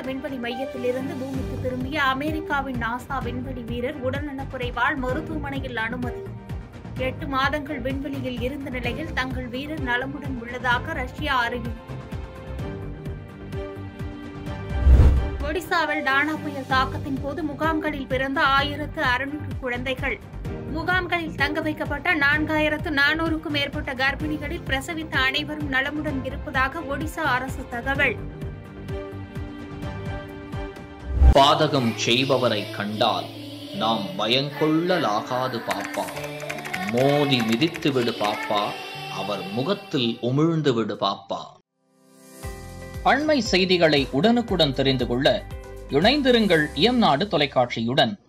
விண்வெளி மையத்திலிருந்து பூமிக்கு திரும்பிய அமெரிக்காவின் நாசா விண்வெளி வீரர் உடல்நலக்குறைவால் மருத்துவமனையில் அனுமதி எட்டு மாதங்கள் விண்வெளியில் இருந்த நிலையில் தங்கள் வீரர் நலமுடன் உள்ளதாக ரஷ்யா அறிவிப்பு ஒடிசாவில் டானா புயல் தாக்கத்தின் போது முகாம்களில் பிறந்த ஆயிரத்து அறுநூறு குழந்தைகள் முகாம்களில் தங்க வைக்கப்பட்ட நான்காயிரத்து நானூறுக்கும் மேற்பட்ட கர்ப்பிணிகளில் பிரசவித்த அனைவரும் நலமுடன் இருப்பதாக ஒடிசா அரசு தகவல் பாதகம் செய்பவரை கண்டால் நாம் பயங்கொள்ளலாகாது பாப்பா மோதி மிதித்து விடு பாப்பா அவர் முகத்தில் உமிழ்ந்து விடு பாப்பா அண்மை செய்திகளை உடனுக்குடன் தெரிந்து கொள்ள இணைந்திருங்கள் இயம்நாடு தொலைக்காட்சியுடன்